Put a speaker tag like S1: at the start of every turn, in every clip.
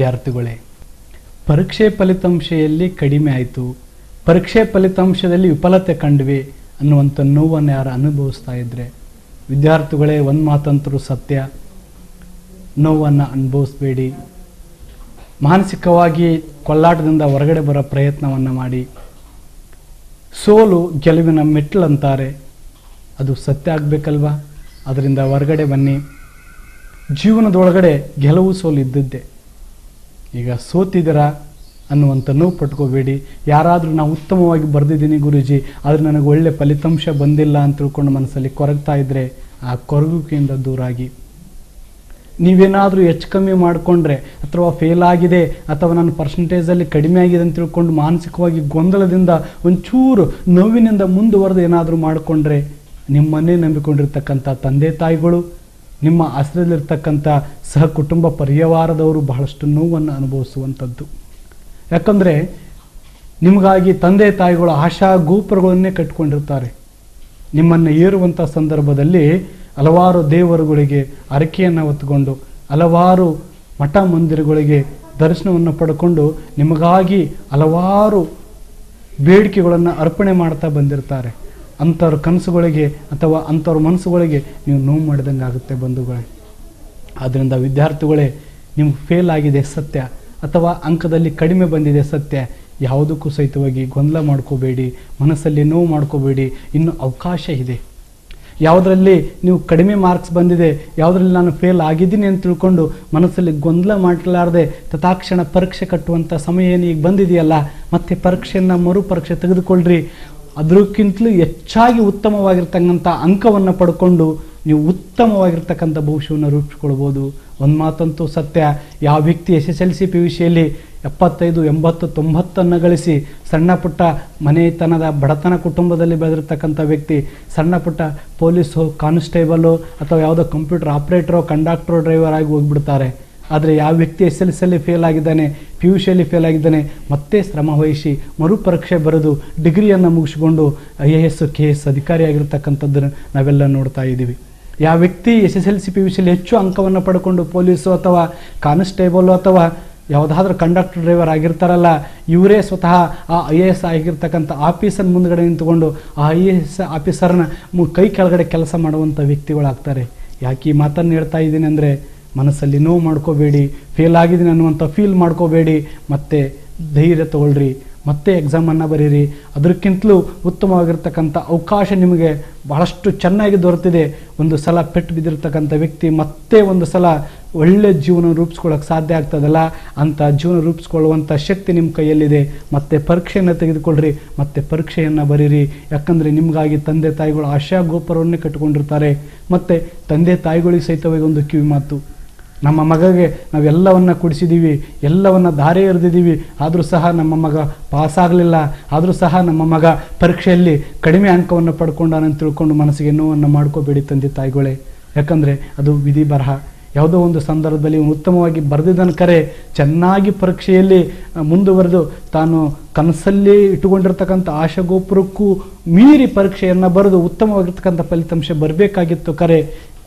S1: ವಿದ್ಯಾರ್ಥಿಗಳೇ ಪರೀಕ್ಷೆ ಫಲಿತಾಂಶದಲ್ಲಿ ಕಡಿಮೆ ಆಯಿತು ಪರೀಕ್ಷೆ ಫಲಿತಾಂಶದಲ್ಲಿ ವಿಫಲತೆ ಕಂಡ್ವಿ ಅನ್ನುವಂಥ ನೋವನ್ನು ಯಾರು ಅನುಭವಿಸ್ತಾ ಇದ್ರೆ ವಿದ್ಯಾರ್ಥಿಗಳೇ ಒಂದು ಮಾತಂತರೂ ಸತ್ಯ ನೋವನ್ನು ಅನುಭವಿಸ್ಬೇಡಿ ಮಾನಸಿಕವಾಗಿ ಕೊಳ್ಳಾಟದಿಂದ ಹೊರಗಡೆ ಬರೋ ಪ್ರಯತ್ನವನ್ನು ಮಾಡಿ ಸೋಲು ಗೆಲುವಿನ ಮೆಟ್ಟಿಲು ಅಂತಾರೆ ಅದು ಸತ್ಯ ಆಗಬೇಕಲ್ವಾ ಅದರಿಂದ ಹೊರಗಡೆ ಬನ್ನಿ ಜೀವನದೊಳಗಡೆ ಗೆಲುವು ಸೋಲು ಇದ್ದದ್ದೇ ಈಗ ಸೋತಿದ್ದೀರಾ ಅನ್ನುವಂಥ ನೋವು ಪಟ್ಕೋಬೇಡಿ ಯಾರಾದರೂ ನಾವು ಉತ್ತಮವಾಗಿ ಬರೆದಿದ್ದೀನಿ ಗುರೂಜಿ ಆದರೆ ನನಗೆ ಒಳ್ಳೆ ಫಲಿತಾಂಶ ಬಂದಿಲ್ಲ ಅಂತ ತಿಳ್ಕೊಂಡು ಮನಸ್ಸಲ್ಲಿ ಕೊರಗ್ತಾ ಇದ್ದರೆ ಆ ಕೊರಗುವಿಕೆಯಿಂದ ದೂರಾಗಿ ನೀವೇನಾದರೂ ಹೆಚ್ಚು ಕಮ್ಮಿ ಮಾಡಿಕೊಂಡ್ರೆ ಅಥವಾ ಫೇಲ್ ಆಗಿದೆ ಅಥವಾ ನನ್ನ ಪರ್ಸಂಟೇಜಲ್ಲಿ ಕಡಿಮೆ ಆಗಿದೆ ಅಂತ ತಿಳ್ಕೊಂಡು ಮಾನಸಿಕವಾಗಿ ಗೊಂದಲದಿಂದ ಒಂಚೂರು ನೋವಿನಿಂದ ಮುಂದುವರೆದು ಏನಾದರೂ ಮಾಡಿಕೊಂಡ್ರೆ ನಿಮ್ಮನ್ನೇ ನಂಬಿಕೊಂಡಿರ್ತಕ್ಕಂಥ ತಂದೆ ತಾಯಿಗಳು ನಿಮ್ಮ ಆಶ್ರಯದಲ್ಲಿರ್ತಕ್ಕಂಥ ಸಹ ಕುಟುಂಬ ಪರಿವಾರದವರು ಬಹಳಷ್ಟು ನೋವನ್ನು ಅನುಭವಿಸುವಂಥದ್ದು ಯಾಕಂದರೆ ನಿಮಗಾಗಿ ತಂದೆ ತಾಯಿಗಳು ಆಶಾ ಗೋಪುರಗಳನ್ನೇ ಕಟ್ಕೊಂಡಿರ್ತಾರೆ ನಿಮ್ಮನ್ನು ಏರುವಂಥ ಸಂದರ್ಭದಲ್ಲಿ ಹಲವಾರು ದೇವರುಗಳಿಗೆ ಅರಕೆಯನ್ನು ಹೊತ್ತುಕೊಂಡು ಹಲವಾರು ಮಠ ಮಂದಿರಗಳಿಗೆ ದರ್ಶನವನ್ನು ಪಡ್ಕೊಂಡು ನಿಮಗಾಗಿ ಹಲವಾರು ಬೇಡಿಕೆಗಳನ್ನು ಅರ್ಪಣೆ ಮಾಡ್ತಾ ಬಂದಿರ್ತಾರೆ ಅಂಥವ್ರ ಕನಸುಗಳಿಗೆ ಅಥವಾ ಅಂಥವ್ರ ಮನಸ್ಸುಗಳಿಗೆ ನೀವು ನೋವು ಮಾಡಿದಂಗೆ ಆಗುತ್ತೆ ಬಂಧುಗಳೇ ಆದ್ದರಿಂದ ವಿದ್ಯಾರ್ಥಿಗಳೇ ನಿಮ್ಗೆ ಫೇಲ್ ಆಗಿದೆ ಸತ್ಯ ಅಥವಾ ಅಂಕದಲ್ಲಿ ಕಡಿಮೆ ಬಂದಿದೆ ಸತ್ಯ ಯಾವುದಕ್ಕೂ ಸಹಿತವಾಗಿ ಗೊಂದಲ ಮಾಡ್ಕೋಬೇಡಿ ಮನಸ್ಸಲ್ಲಿ ನೋವು ಮಾಡ್ಕೋಬೇಡಿ ಇನ್ನು ಅವಕಾಶ ಇದೆ ಯಾವುದರಲ್ಲಿ ನೀವು ಕಡಿಮೆ ಮಾರ್ಕ್ಸ್ ಬಂದಿದೆ ಯಾವುದರಲ್ಲಿ ನಾನು ಫೇಲ್ ಆಗಿದ್ದೀನಿ ಅಂತ ತಿಳ್ಕೊಂಡು ಮನಸ್ಸಲ್ಲಿ ಗೊಂದಲ ಮಾಡಲಾರದೆ ತಥಾಕ್ಷಣ ಪರೀಕ್ಷೆ ಕಟ್ಟುವಂಥ ಸಮಯ ಏನು ಈಗ ಬಂದಿದೆಯಲ್ಲ ಮತ್ತೆ ಪರೀಕ್ಷೆಯನ್ನು ಮರು ಪರೀಕ್ಷೆ ತೆಗೆದುಕೊಳ್ಳ್ರಿ ಅದಕ್ಕಿಂತಲೂ ಹೆಚ್ಚಾಗಿ ಉತ್ತಮವಾಗಿರ್ತಕ್ಕಂಥ ಅಂಕವನ್ನು ಪಡ್ಕೊಂಡು ನೀವು ಉತ್ತಮವಾಗಿರ್ತಕ್ಕಂಥ ಭವಿಷ್ಯವನ್ನು ರೂಪಿಸ್ಕೊಳ್ಬೋದು ಒಂದು ಮಾತಂತೂ ಸತ್ಯ ಯಾವ ವ್ಯಕ್ತಿ S S L C P U ಸಿಯಲ್ಲಿ ಎಪ್ಪತ್ತೈದು ಎಂಬತ್ತು ತೊಂಬತ್ತನ್ನು ಗಳಿಸಿ ಸಣ್ಣ ಪುಟ್ಟ ಮನೆತನದ ಬಡತನ ಕುಟುಂಬದಲ್ಲಿ ಬೆಳೆದಿರ್ತಕ್ಕಂಥ ವ್ಯಕ್ತಿ ಸಣ್ಣ ಪುಟ್ಟ ಪೊಲೀಸು ಕಾನ್ಸ್ಟೇಬಲು ಅಥವಾ ಯಾವುದೋ ಕಂಪ್ಯೂಟರ್ ಆಪ್ರೇಟ್ರೋ ಕಂಡಕ್ಟ್ರೋ ಡ್ರೈವರ್ ಆಗಿ ಹೋಗ್ಬಿಡ್ತಾರೆ ಆದರೆ ಯಾವ ವ್ಯಕ್ತಿ ಎಸ್ ಎಲ್ ಸಿಯಲ್ಲಿ ಫೇಲ್ ಆಗಿದ್ದಾನೆ ಪಿ ಯು ಸಿಯಲ್ಲಿ ಫೇಲ್ ಆಗಿದ್ದಾನೆ ಮತ್ತೆ ಶ್ರಮ ವಹಿಸಿ ಮರುಪರೀಕ್ಷೆ ಬರೆದು ಡಿಗ್ರಿಯನ್ನು ಮುಗಿಸ್ಕೊಂಡು I A S K S ಅಧಿಕಾರಿಯಾಗಿರ್ತಕ್ಕಂಥದ್ದನ್ನು ನಾವೆಲ್ಲ ನೋಡ್ತಾ ಇದ್ದೀವಿ ಯಾವ ವ್ಯಕ್ತಿ S S L C P U ಸಿಯಲ್ಲಿ ಹೆಚ್ಚು ಅಂಕವನ್ನು ಪಡ್ಕೊಂಡು ಪೊಲೀಸು ಅಥವಾ ಕಾನ್ಸ್ಟೇಬಲು ಅಥವಾ ಯಾವುದಾದ್ರೂ ಕಂಡಕ್ಟರ್ ಡ್ರೈವರ್ ಆಗಿರ್ತಾರಲ್ಲ ಇವರೇ ಸ್ವತಃ ಆ ಐ ಎ ಎಸ್ ಆಗಿರ್ತಕ್ಕಂಥ ಆಫೀಸರ್ ಮುಂದ್ಗಡೆ ನಿಂತುಕೊಂಡು ಆ ಐ ಎ ಎಸ್ ಆಫೀಸರ್ನ ಮು ಕೈ ಕೆಳಗಡೆ ಕೆಲಸ ಮಾಡುವಂಥ ವ್ಯಕ್ತಿಗಳಾಗ್ತಾರೆ ಯಾಕೆ ಈ ಮಾತನ್ನು ಹೇಳ್ತಾ ಇದ್ದೀನಿ ಅಂದರೆ ಮನಸ್ಸಲ್ಲಿ ನೋವು ಮಾಡ್ಕೋಬೇಡಿ ಫೇಲ್ ಆಗಿದ್ದೀನಿ ಅನ್ನುವಂಥ ಫೀಲ್ ಮಾಡ್ಕೋಬೇಡಿ ಮತ್ತೆ ಧೈರ್ಯ ತಗೊಳ್ರಿ ಮತ್ತೆ ಎಕ್ಸಾಮನ್ನು ಬರೀರಿ ಅದಕ್ಕಿಂತಲೂ ಉತ್ತಮವಾಗಿರ್ತಕ್ಕಂಥ ಅವಕಾಶ ನಿಮಗೆ ಬಹಳಷ್ಟು ಚೆನ್ನಾಗಿ ದೊರೆತಿದೆ ಒಂದು ಸಲ ಪೆಟ್ಟು ಬಿದ್ದಿರ್ತಕ್ಕಂಥ ವ್ಯಕ್ತಿ ಮತ್ತೆ ಒಂದು ಸಲ ಒಳ್ಳೆ ಜೀವನ ರೂಪಿಸ್ಕೊಳ್ಳೋಕೆ ಸಾಧ್ಯ ಆಗ್ತದಲ್ಲ ಅಂಥ ಜೀವನ ರೂಪಿಸ್ಕೊಳ್ಳುವಂಥ ಶಕ್ತಿ ನಿಮ್ಮ ಕೈಯಲ್ಲಿದೆ ಮತ್ತೆ ಪರೀಕ್ಷೆಯನ್ನು ತೆಗೆದುಕೊಳ್ಳ್ರಿ ಮತ್ತೆ ಪರೀಕ್ಷೆಯನ್ನು ಬರೀರಿ ಯಾಕಂದರೆ ನಿಮಗಾಗಿ ತಂದೆ ತಾಯಿಗಳು ಆಶಾ ಗೋಪುರವನ್ನೇ ಕಟ್ಟಿಕೊಂಡಿರ್ತಾರೆ ಮತ್ತು ತಂದೆ ತಾಯಿಗಳಿಗೆ ಸಹಿತವಾಗಿ ಒಂದು ಕಿವಿ ಮಾತು ನಮ್ಮ ಮಗಗೆ ನಾವೆಲ್ಲವನ್ನ ಕೊಡಿಸಿದ್ದೀವಿ ಎಲ್ಲವನ್ನ ದಾರಿ ಎರೆದಿದ್ದೀವಿ ಆದರೂ ಸಹ ನಮ್ಮ ಮಗ ಪಾಸ್ ಆಗಲಿಲ್ಲ ಆದರೂ ಸಹ ನಮ್ಮ ಮಗ ಪರೀಕ್ಷೆಯಲ್ಲಿ ಕಡಿಮೆ ಅಂಕವನ್ನು ಪಡ್ಕೊಂಡಾನಂತ ತಿಳ್ಕೊಂಡು ಮನಸ್ಸಿಗೆ ನೋವನ್ನು ಮಾಡ್ಕೋಬೇಡಿ ತಂದೆ ತಾಯಿಗಳೇ ಯಾಕಂದರೆ ಅದು ವಿಧಿ ಬರಹ ಯಾವುದೋ ಒಂದು ಸಂದರ್ಭದಲ್ಲಿ ಇವನು ಉತ್ತಮವಾಗಿ ಬರೆದಿದ್ದನ ಕರೆ ಚೆನ್ನಾಗಿ ಪರೀಕ್ಷೆಯಲ್ಲಿ ಆ, ಮುಂದುವರೆದು ತಾನು ಕನಸಲ್ಲಿ ಇಟ್ಟುಕೊಂಡಿರ್ತಕ್ಕಂಥ ಆಶಾಗೋಪುರಕ್ಕೂ ಮೀರಿ ಪರೀಕ್ಷೆಯನ್ನು ಬರೆದು ಉತ್ತಮವಾಗಿರ್ತಕ್ಕಂಥ ಫಲಿತಾಂಶ ಬರಬೇಕಾಗಿತ್ತು ಕರೆ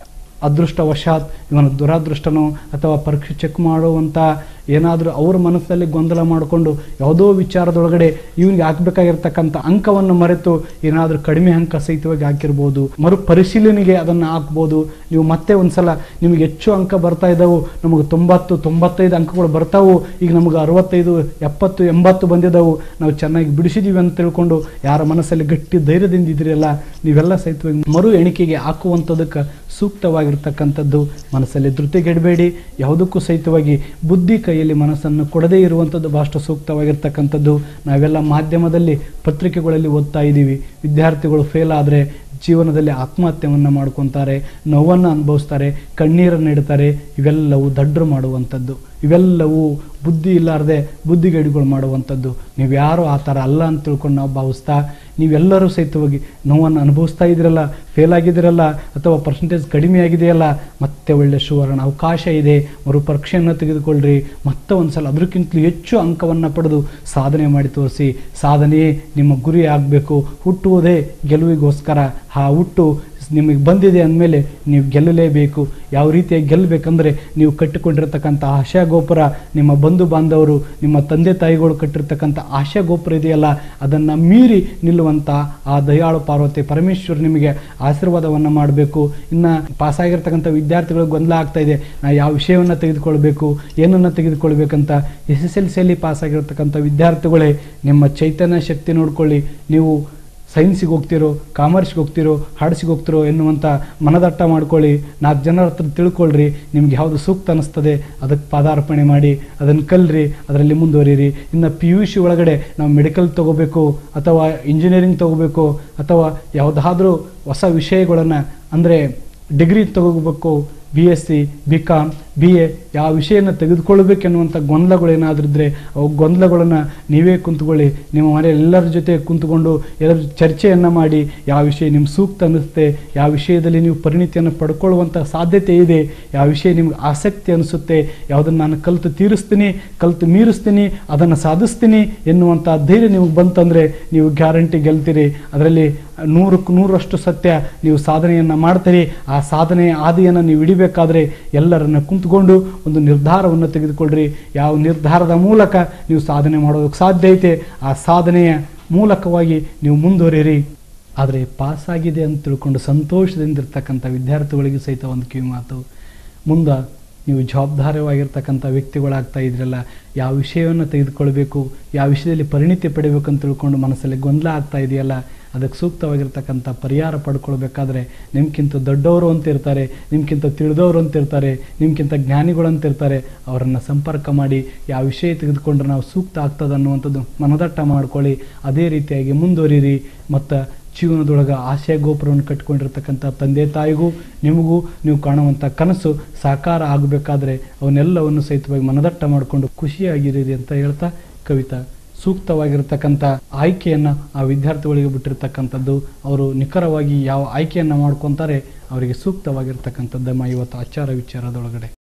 S1: ಅದೃಷ್ಟವಶಾತ್ ಇವನ ದುರಾದೃಷ್ಟನೋ ಅಥವಾ ಪರೀಕ್ಷೆ ಚೆಕ್ ಮಾಡುವಂಥ ಏನಾದರೂ ಅವ್ರ ಮನಸ್ಸಲ್ಲಿ ಗೊಂದಲ ಮಾಡಿಕೊಂಡು ಯಾವುದೋ ವಿಚಾರದೊಳಗಡೆ ಇವನಿಗೆ ಹಾಕಬೇಕಾಗಿರ್ತಕ್ಕಂಥ ಅಂಕವನ್ನು ಮರೆತು ಏನಾದರೂ ಕಡಿಮೆ ಅಂಕ ಸಹಿತವಾಗಿ ಹಾಕಿರ್ಬೋದು ಮರು ಪರಿಶೀಲನೆಗೆ ಅದನ್ನು ಹಾಕ್ಬೋದು ನೀವು ಮತ್ತೆ ಒಂದ್ಸಲ ನಿಮಗೆ ಹೆಚ್ಚು ಅಂಕ ಬರ್ತಾ ಇದ್ದಾವು ನಮಗೆ ತೊಂಬತ್ತು ತೊಂಬತ್ತೈದು ಅಂಕಗಳು ಬರ್ತಾವು ಈಗ ನಮಗೆ ಅರವತ್ತೈದು ಎಪ್ಪತ್ತು ಎಂಬತ್ತು ಬಂದಿದ್ದಾವು ನಾವು ಚೆನ್ನಾಗಿ ಬಿಡಿಸಿದ್ದೀವಿ ಅಂತ ತಿಳ್ಕೊಂಡು ಯಾರ ಮನಸ್ಸಲ್ಲಿ ಗಟ್ಟಿ ಧೈರ್ಯದಿಂದ ಇದ್ರಿಯಲ್ಲ ನೀವೆಲ್ಲ ಸಹಿತವಾಗಿ ಮರು ಎಣಿಕೆಗೆ ಹಾಕುವಂಥದಕ್ಕೆ ಸೂಕ್ತವಾಗಿರ್ತಕ್ಕಂಥದ್ದು ಮನಸ್ಸಲ್ಲಿ ಧೃತಿಗೆಡಬೇಡಿ ಯಾವುದಕ್ಕೂ ಸಹಿತವಾಗಿ ಬುದ್ಧಿ ಕೈಯಲ್ಲಿ ಮನಸ್ಸನ್ನು ಕೊಡದೇ ಇರುವಂಥದ್ದು ಬಹಳಷ್ಟು ಸೂಕ್ತವಾಗಿರ್ತಕ್ಕಂಥದ್ದು ನಾವೆಲ್ಲ ಮಾಧ್ಯಮದಲ್ಲಿ ಪತ್ರಿಕೆಗಳಲ್ಲಿ ಓದ್ತಾ ಇದ್ದೀವಿ ವಿದ್ಯಾರ್ಥಿಗಳು ಫೇಲ್ ಆದರೆ ಜೀವನದಲ್ಲಿ ಆತ್ಮಹತ್ಯೆಯನ್ನು ಮಾಡ್ಕೊತಾರೆ ನೋವನ್ನು ಅನುಭವಿಸ್ತಾರೆ ಕಣ್ಣೀರನ್ನು ಇಡ್ತಾರೆ ಇವೆಲ್ಲವೂ ದಡ್ರು ಮಾಡುವಂಥದ್ದು ಇವೆಲ್ಲವೂ ಬುದ್ಧಿ ಇಲ್ಲಾರದೆ ಬುದ್ಧಿಗೇಡುಗಳು ಮಾಡುವಂಥದ್ದು ನೀವು ಯಾರು ಆ ಥರ ಅಲ್ಲ ಅಂತ ತಿಳ್ಕೊಂಡು ನಾವು ಭಾವಿಸ್ತಾ ನೀವೆಲ್ಲರೂ ಸಹಿತವಾಗಿ ನೋವನ್ನು ಅನುಭವಿಸ್ತಾ ಇದ್ದೀರಲ್ಲ ಫೇಲ್ ಆಗಿದ್ದೀರಲ್ಲ ಅಥವಾ ಪರ್ಸೆಂಟೇಜ್ ಕಡಿಮೆ ಆಗಿದೆಯಲ್ಲ ಮತ್ತೆ ಒಳ್ಳೆ ಸುವರ್ಣ ಅವಕಾಶ ಇದೆ ಮರುಪರೀಕ್ಷೆಯನ್ನು ತೆಗೆದುಕೊಳ್ಳ್ರಿ ಮತ್ತೆ ಒಂದು ಸಲ ಅದಕ್ಕಿಂತಲೂ ಹೆಚ್ಚು ಅಂಕವನ್ನು ಪಡೆದು ಸಾಧನೆ ಮಾಡಿ ತೋರಿಸಿ ಸಾಧನೆಯೇ ನಿಮ್ಮ ಗುರಿ ಆಗಬೇಕು ಹುಟ್ಟುವುದೇ ಗೆಲುವಿಗೋಸ್ಕರ ಆ ಹುಟ್ಟು ನಿಮಗೆ ಬಂದಿದೆ ಅಂದಮೇಲೆ ನೀವು ಗೆಲ್ಲಲೇಬೇಕು ಯಾವ ರೀತಿಯಾಗಿ ಗೆಲ್ಲಬೇಕಂದ್ರೆ ನೀವು ಕಟ್ಟಿಕೊಂಡಿರ್ತಕ್ಕಂಥ ಆಶಾ ಗೋಪುರ ನಿಮ್ಮ ಬಂಧು ಬಾಂಧವರು ನಿಮ್ಮ ತಂದೆ ತಾಯಿಗಳು ಕಟ್ಟಿರ್ತಕ್ಕಂಥ ಆಶಾ ಗೋಪುರ ಇದೆಯಲ್ಲ ಅದನ್ನು ಮೀರಿ ನಿಲ್ಲುವಂಥ ಆ ದಯಾಳು ಪಾರ್ವತಿ ಪರಮೇಶ್ವರ್ ನಿಮಗೆ ಆಶೀರ್ವಾದವನ್ನು ಮಾಡಬೇಕು ಇನ್ನು ಪಾಸಾಗಿರ್ತಕ್ಕಂಥ ವಿದ್ಯಾರ್ಥಿಗಳಿಗೆ ಗೊಂದಲ ಆಗ್ತಾ ಇದೆ ನಾ ಯಾವ ವಿಷಯವನ್ನು ತೆಗೆದುಕೊಳ್ಬೇಕು ಏನನ್ನು ತೆಗೆದುಕೊಳ್ಬೇಕಂತ ಎಸ್ ಎಸ್ ಎಲ್ ಸಿಯಲ್ಲಿ ಪಾಸಾಗಿರ್ತಕ್ಕಂಥ ವಿದ್ಯಾರ್ಥಿಗಳೇ ನಿಮ್ಮ ಚೈತನ್ಯ ಶಕ್ತಿ ನೋಡ್ಕೊಳ್ಳಿ ನೀವು ಸೈನ್ಸಿಗೆ ಹೋಗ್ತಿರೋ ಕಾಮರ್ಸ್ಗೆ ಹೋಗ್ತಿರೋ ಆರ್ಟ್ಸಿಗೆ ಹೋಗ್ತಿರೋ ಎನ್ನುವಂಥ ಮನದಟ್ಟ ಮಾಡ್ಕೊಳ್ಳಿ ನಾಲ್ಕು ಜನರ ಹತ್ರ ತಿಳ್ಕೊಳ್ರಿ ನಿಮ್ಗೆ ಯಾವುದು ಸೂಕ್ತ ಅನ್ನಿಸ್ತದೆ ಅದಕ್ಕೆ ಪಾದಾರ್ಪಣೆ ಮಾಡಿ ಅದನ್ನು ಕಲ್ರಿ ಅದರಲ್ಲಿ ಮುಂದುವರಿರಿ ಇನ್ನು ಪಿ ಯು ಸಿ ಒಳಗಡೆ ನಾವು ಮೆಡಿಕಲ್ ತೊಗೋಬೇಕು ಅಥವಾ ಇಂಜಿನಿಯರಿಂಗ್ ತೊಗೋಬೇಕು ಅಥವಾ ಯಾವುದಾದ್ರೂ ಹೊಸ ವಿಷಯಗಳನ್ನು ಅಂದರೆ ಡಿಗ್ರಿ ತಗೋಬೇಕು B S C B com B A ಯಾವ ವಿಷಯನ ತೆಗೆದುಕೊಳ್ಬೇಕೆನ್ನುವಂಥ ಗೊಂದಲಗಳು ಏನಾದರೂ ಇದ್ದರೆ ಅವು ಗೊಂದಲಗಳನ್ನು ನೀವೇ ಕುಂತ್ಕೊಳ್ಳಿ ನಿಮ್ಮ ಮನೆ ಎಲ್ಲರ ಜೊತೆ ಕುಂತ್ಕೊಂಡು ಎಲ್ಲರ ಚರ್ಚೆಯನ್ನು ಮಾಡಿ ಯಾವ ವಿಷಯ ನಿಮ್ಮ ಸೂಕ್ತ ಅನ್ನಿಸುತ್ತೆ ಯಾವ ವಿಷಯದಲ್ಲಿ ನೀವು ಪರಿಣಿತಿಯನ್ನು ಪಡ್ಕೊಳ್ಳುವಂಥ ಸಾಧ್ಯತೆ ಇದೆ ಯಾವ ವಿಷಯ ನಿಮ್ಗೆ ಆಸಕ್ತಿ ಅನಿಸುತ್ತೆ ಯಾವುದನ್ನು ನಾನು ಕಲಿತು ತೀರಿಸ್ತೀನಿ ಕಲಿತು ಮೀರಿಸ್ತೀನಿ ಅದನ್ನು ಸಾಧಿಸ್ತೀನಿ ಎನ್ನುವಂಥ ಧೈರ್ಯ ನಿಮಗೆ ಬಂತಂದರೆ ನೀವು ಗ್ಯಾರಂಟಿ ಗೆಲ್ತೀರಿ ಅದರಲ್ಲಿ ನೂರಕ್ಕೆ ನೂರಷ್ಟು ಸತ್ಯ ನೀವು ಸಾಧನೆಯನ್ನು ಮಾಡ್ತೀರಿ ಆ ಸಾಧನೆಯ ಹಾದಿಯನ್ನು ನೀವು ಹಿಡಿಬೇಕಾದ್ರೆ ಎಲ್ಲರನ್ನ ಕುಂತ್ಕೊಂಡು ಒಂದು ನಿರ್ಧಾರವನ್ನು ತೆಗೆದುಕೊಳ್ಳ್ರಿ ಯಾವ ನಿರ್ಧಾರದ ಮೂಲಕ ನೀವು ಸಾಧನೆ ಮಾಡೋದಕ್ಕೆ ಸಾಧ್ಯ ಐತೆ ಆ ಸಾಧನೆಯ ಮೂಲಕವಾಗಿ ನೀವು ಮುಂದುವರಿಯಿರಿ ಆದರೆ ಪಾಸ್ ಆಗಿದೆ ಅಂತ ತಿಳ್ಕೊಂಡು ಸಂತೋಷದಿಂದ ಇರ್ತಕ್ಕಂಥ ವಿದ್ಯಾರ್ಥಿಗಳಿಗೆ ಸಹಿತ ಒಂದು ಕಿವಿ ಮಾತು ಮುಂದೆ ನೀವು ಜವಾಬ್ದಾರಿಯಾಗಿರ್ತಕ್ಕಂಥ ವ್ಯಕ್ತಿಗಳಾಗ್ತಾ ಇದ್ರಲ್ಲ ಯಾವ ವಿಷಯವನ್ನು ತೆಗೆದುಕೊಳ್ಬೇಕು ಯಾವ ವಿಷಯದಲ್ಲಿ ಪರಿಣಿತಿ ಪಡಿಬೇಕು ಅಂತ ತಿಳ್ಕೊಂಡು ಮನಸ್ಸಲ್ಲಿ ಗೊಂದಲ ಆಗ್ತಾ ಇದೆಯಲ್ಲ ಅದಕ್ಕೆ ಸೂಕ್ತವಾಗಿರ್ತಕ್ಕಂಥ ಪರಿಹಾರ ಪಡ್ಕೊಳ್ಬೇಕಾದ್ರೆ ನಿಮ್ಗಿಂತ ದೊಡ್ಡವರು ಅಂತ ಇರ್ತಾರೆ ನಿಮ್ಗಿಂತ ತಿಳಿದವರು ಅಂತ ಇರ್ತಾರೆ ನಿಮ್ಗಿಂತ ಜ್ಞಾನಿಗಳು ಅಂತ ಇರ್ತಾರೆ ಅವರನ್ನು ಸಂಪರ್ಕ ಮಾಡಿ ಯಾವ ವಿಷಯ ತೆಗೆದುಕೊಂಡ್ರೆ ನಾವು ಸೂಕ್ತ ಆಗ್ತದೆ ಅನ್ನುವಂಥದ್ದು ಮನದಟ್ಟ ಮಾಡ್ಕೊಳ್ಳಿ ಅದೇ ರೀತಿಯಾಗಿ ಮುಂದುವರಿರಿ ಮತ್ತು ಜೀವನದೊಳಗೆ ಆಶಯ ಗೋಪುರವನ್ನು ಕಟ್ಕೊಂಡಿರ್ತಕ್ಕಂಥ ತಂದೆ ತಾಯಿಗೂ ನಿಮಗೂ ನೀವು ಕಾಣುವಂಥ ಕನಸು ಸಾಕಾರ ಆಗಬೇಕಾದ್ರೆ ಅವನ್ನೆಲ್ಲವನ್ನು ಸಹಿತವಾಗಿ ಮನದಟ್ಟ ಮಾಡಿಕೊಂಡು ಖುಷಿಯಾಗಿರಿ ಅಂತ ಹೇಳ್ತಾ ಕವಿತಾ ಸೂಕ್ತವಾಗಿರ್ತಕ್ಕಂಥ ಆಯ್ಕೆಯನ್ನು ಆ ವಿದ್ಯಾರ್ಥಿಗಳಿಗೆ ಬಿಟ್ಟಿರ್ತಕ್ಕಂಥದ್ದು ಅವರು ನಿಖರವಾಗಿ ಯಾವ ಆಯ್ಕೆಯನ್ನು ಮಾಡ್ಕೊತಾರೆ ಅವರಿಗೆ ಸೂಕ್ತವಾಗಿರ್ತಕ್ಕಂಥದ್ದಮ್ಮ ಇವತ್ತು ಆಚಾರ ವಿಚಾರದೊಳಗಡೆ